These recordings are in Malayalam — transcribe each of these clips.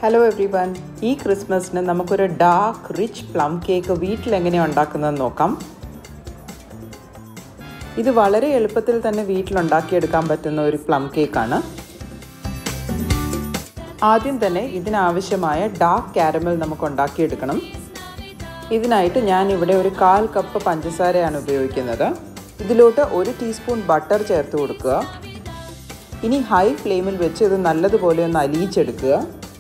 ഹലോ എവ്രി വൺ ഈ ക്രിസ്മസിന് നമുക്കൊരു ഡാർക്ക് റിച്ച് പ്ലം കേക്ക് വീട്ടിൽ എങ്ങനെയാണ് ഉണ്ടാക്കുന്നതെന്ന് നോക്കാം ഇത് വളരെ എളുപ്പത്തിൽ തന്നെ വീട്ടിലുണ്ടാക്കിയെടുക്കാൻ പറ്റുന്ന ഒരു പ്ലം കേക്കാണ് ആദ്യം തന്നെ ഇതിനാവശ്യമായ ഡാർക്ക് കാരമൽ നമുക്ക് ഉണ്ടാക്കിയെടുക്കണം ഇതിനായിട്ട് ഞാൻ ഇവിടെ ഒരു കാൽ കപ്പ് പഞ്ചസാരയാണ് ഉപയോഗിക്കുന്നത് ഇതിലോട്ട് ഒരു ടീസ്പൂൺ ബട്ടർ ചേർത്ത് കൊടുക്കുക ഇനി ഹൈ ഫ്ലെയിമിൽ വെച്ച് ഇത് നല്ലതുപോലെ ഒന്ന് അലിയിച്ചെടുക്കുക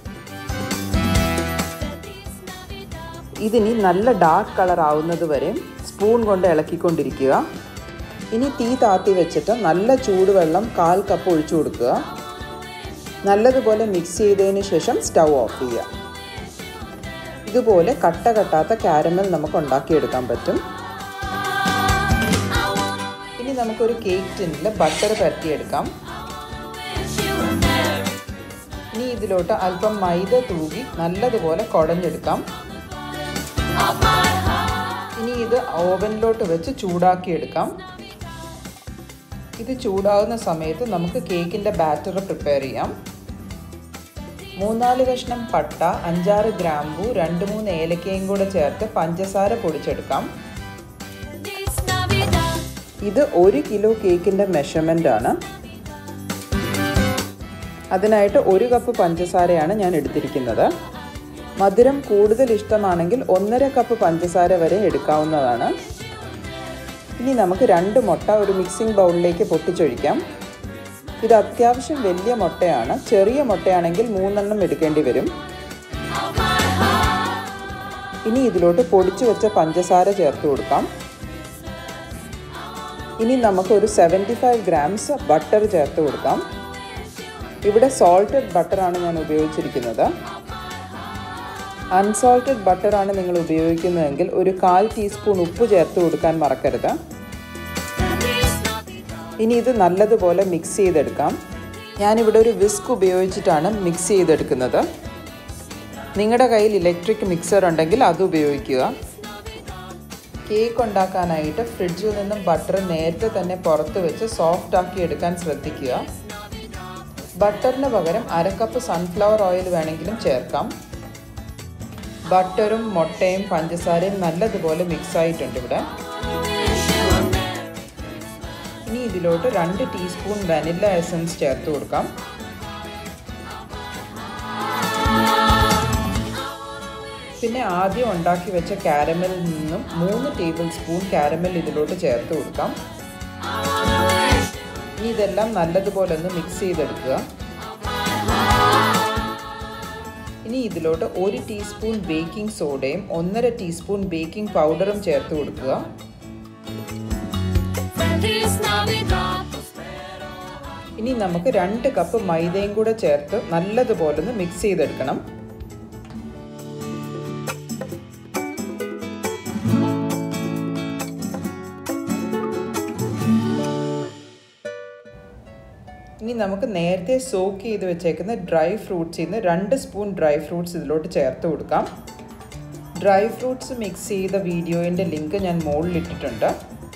ഇതിനി നല്ല ഡാർക്ക് കളർ ആവുന്നത് വരെ സ്പൂൺ കൊണ്ട് ഇളക്കിക്കൊണ്ടിരിക്കുക ഇനി തീ താത്തി വെച്ചിട്ട് നല്ല ചൂടുവെള്ളം കാൽ കപ്പ് ഒഴിച്ചു കൊടുക്കുക നല്ലതുപോലെ മിക്സ് ചെയ്തതിന് ശേഷം സ്റ്റൗ ഓഫ് ചെയ്യുക ഇതുപോലെ കട്ട കട്ടാത്ത കാരമൽ നമുക്ക് ഉണ്ടാക്കിയെടുക്കാൻ പറ്റും ഇനി നമുക്കൊരു കേക്ക് ടിന്നിൽ ബട്ടർ പരത്തിയെടുക്കാം ഇനി ഇതിലോട്ട് അല്പം മൈദ തൂകി നല്ലതുപോലെ കുടഞ്ഞെടുക്കാം ഇനി ഇത് ഓവനിലോട്ട് വെച്ച് ചൂടാക്കിയെടുക്കാം ഇത് ചൂടാകുന്ന സമയത്ത് നമുക്ക് കേക്കിൻ്റെ ബാറ്റർ പ്രിപ്പയർ ചെയ്യാം മൂന്നാല് കഷ്ണം പട്ട അഞ്ചാറ് ഗ്രാമ്പു രണ്ട് മൂന്ന് ഏലക്കയും കൂടെ ചേർത്ത് പഞ്ചസാര പൊടിച്ചെടുക്കാം ഇത് ഒരു കിലോ കേക്കിൻ്റെ മെഷർമെൻ്റ് ആണ് അതിനായിട്ട് ഒരു കപ്പ് പഞ്ചസാരയാണ് ഞാൻ എടുത്തിരിക്കുന്നത് മധുരം കൂടുതൽ ഇഷ്ടമാണെങ്കിൽ ഒന്നര കപ്പ് പഞ്ചസാര വരെ എടുക്കാവുന്നതാണ് ഇനി നമുക്ക് രണ്ട് മുട്ട ഒരു മിക്സിംഗ് ബൗളിലേക്ക് പൊട്ടിച്ചൊഴിക്കാം ഇത് അത്യാവശ്യം വലിയ മുട്ടയാണ് ചെറിയ മുട്ടയാണെങ്കിൽ മൂന്നെണ്ണം എടുക്കേണ്ടി വരും ഇനി ഇതിലോട്ട് പൊടിച്ചു വെച്ച പഞ്ചസാര ചേർത്ത് കൊടുക്കാം ഇനി നമുക്ക് ഒരു സെവൻറ്റി ഫൈവ് ഗ്രാംസ് ബട്ടർ ചേർത്ത് കൊടുക്കാം ഇവിടെ സോൾട്ടഡ് ബട്ടറാണ് ഞാൻ ഉപയോഗിച്ചിരിക്കുന്നത് അൺസോൾട്ടഡ് ബട്ടറാണ് നിങ്ങൾ ഉപയോഗിക്കുന്നതെങ്കിൽ ഒരു കാൽ ടീസ്പൂൺ ഉപ്പ് ചേർത്ത് കൊടുക്കാൻ മറക്കരുത് ഇനി ഇത് നല്ലതുപോലെ മിക്സ് ചെയ്തെടുക്കാം ഞാനിവിടെ ഒരു വിസ്ക് ഉപയോഗിച്ചിട്ടാണ് മിക്സ് ചെയ്തെടുക്കുന്നത് നിങ്ങളുടെ കയ്യിൽ ഇലക്ട്രിക് മിക്സർ ഉണ്ടെങ്കിൽ അത് ഉപയോഗിക്കുക കേക്ക് ഉണ്ടാക്കാനായിട്ട് ഫ്രിഡ്ജിൽ നിന്നും ബട്ടർ നേരത്തെ തന്നെ പുറത്ത് വെച്ച് സോഫ്റ്റ് ആക്കി എടുക്കാൻ ശ്രദ്ധിക്കുക ബട്ടറിന് പകരം അര കപ്പ് സൺഫ്ലവർ ഓയിൽ വേണമെങ്കിലും ചേർക്കാം ബട്ടറും മുട്ടയും പഞ്ചസാരയും നല്ലതുപോലെ മിക്സ് ആയിട്ടുണ്ട് ഇവിടെ ഇനി ഇതിലോട്ട് രണ്ട് ടീസ്പൂൺ വനില എസൻസ് ചേർത്ത് കൊടുക്കാം പിന്നെ ആദ്യം ഉണ്ടാക്കി വെച്ച കാരമലിൽ നിന്നും മൂന്ന് ടേബിൾ സ്പൂൺ കാരമൽ ഇതിലോട്ട് ചേർത്ത് കൊടുക്കാം ഇനി ഇതെല്ലാം നല്ലതുപോലെ ഒന്ന് മിക്സ് ചെയ്തെടുക്കുക ഇനി ഇതിലോട്ട് ഒരു ടീസ്പൂൺ ബേക്കിംഗ് സോഡയും ഒന്നര ടീസ്പൂൺ ബേക്കിംഗ് പൗഡറും ചേർത്ത് കൊടുക്കുക ഇനി നമുക്ക് രണ്ട് കപ്പ് മൈദയും കൂടെ ചേർത്ത് നല്ലതുപോലെ ഒന്ന് മിക്സ് ചെയ്തെടുക്കണം ഇനി നമുക്ക് നേരത്തെ സോക്ക് ചെയ്ത് വെച്ചേക്കുന്ന ഡ്രൈ ഫ്രൂട്ട്സിൽ നിന്ന് രണ്ട് സ്പൂൺ ഡ്രൈ ഫ്രൂട്ട്സ് ഇതിലോട്ട് ചേർത്ത് കൊടുക്കാം ഡ്രൈ ഫ്രൂട്ട്സ് മിക്സ് ചെയ്ത വീഡിയോയിൻ്റെ ലിങ്ക് ഞാൻ മുകളിൽ ഇട്ടിട്ടുണ്ട്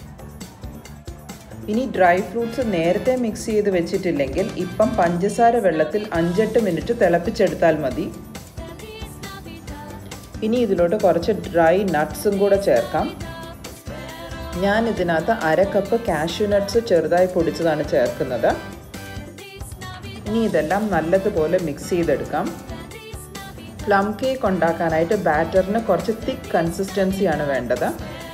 ഇനി ഡ്രൈ ഫ്രൂട്ട്സ് നേരത്തെ മിക്സ് ചെയ്ത് വെച്ചിട്ടില്ലെങ്കിൽ ഇപ്പം പഞ്ചസാര വെള്ളത്തിൽ അഞ്ചെട്ട് മിനിറ്റ് തിളപ്പിച്ചെടുത്താൽ മതി ഇനി ഇതിലോട്ട് കുറച്ച് ഡ്രൈ നട്ട്സും കൂടെ ചേർക്കാം ഞാൻ ഇതിനകത്ത് അര കപ്പ് കാഷ്യൂ നട്ട്സ് ചെറുതായി പൊടിച്ചതാണ് ചേർക്കുന്നത് ഇനി ഇതെല്ലാം നല്ലതുപോലെ മിക്സ് ചെയ്തെടുക്കാം പ്ലം കേക്ക് ഉണ്ടാക്കാനായിട്ട് ബാറ്ററിന് കുറച്ച് തിക്ക് കൺസിസ്റ്റൻസിയാണ് വേണ്ടത്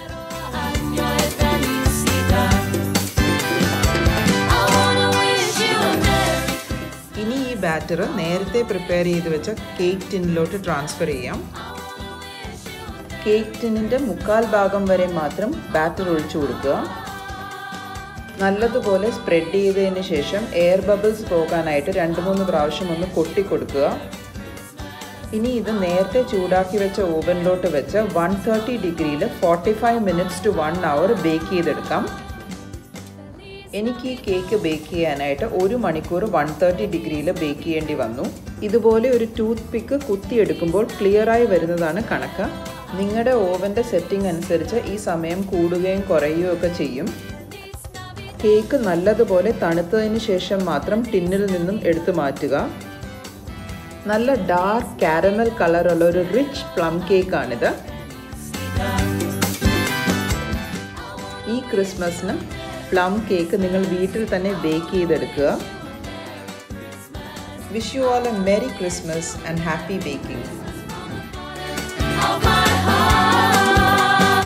ഇനി ഈ ബാറ്റർ നേരത്തെ പ്രിപ്പയർ ചെയ്ത് വെച്ച കേക്ക് ടിന്നിലോട്ട് ട്രാൻസ്ഫർ ചെയ്യാം കേക്ക് ടിന്നിൻ്റെ മുക്കാൽ ഭാഗം വരെ മാത്രം ബാറ്റർ ഒഴിച്ചു കൊടുക്കുക നല്ലതുപോലെ സ്പ്രെഡ് ചെയ്തതിന് ശേഷം എയർ ബബിൾസ് പോകാനായിട്ട് രണ്ട് മൂന്ന് പ്രാവശ്യം ഒന്ന് കൊട്ടി കൊടുക്കുക ഇനി ഇത് നേരത്തെ ചൂടാക്കി വെച്ച ഓവനിലോട്ട് വെച്ച് വൺ തേർട്ടി ഡിഗ്രിയിൽ forty five minutes to one hour bake ചെയ്തെടുക്കാം എനിക്ക് ഈ കേക്ക് ബേക്ക് ചെയ്യാനായിട്ട് ഒരു മണിക്കൂർ വൺ തേർട്ടി ഡിഗ്രിയിൽ ബേക്ക് ചെയ്യേണ്ടി വന്നു ഇതുപോലെ ഒരു ടൂത്ത് പിക്ക് കുത്തിയെടുക്കുമ്പോൾ ക്ലിയറായി വരുന്നതാണ് കണക്ക് നിങ്ങളുടെ ഓവൻ്റെ സെറ്റിംഗ് അനുസരിച്ച് ഈ സമയം കൂടുകയും കുറയുകയും ഒക്കെ ചെയ്യും കേക്ക് നല്ലതുപോലെ തണുത്തതിന് ശേഷം മാത്രം ടിന്നിൽ നിന്നും എടുത്തു മാറ്റുക നല്ല ഡാർക്ക് കാരമൽ കളറുള്ള ഒരു റിച്ച് പ്ലം കേക്കാണിത് ഈ ക്രിസ്മസിന് പ്ലം കേക്ക് നിങ്ങൾ വീട്ടിൽ തന്നെ ബേക്ക് ചെയ്തെടുക്കുക wish you all a merry Christmas and happy baking Oh, my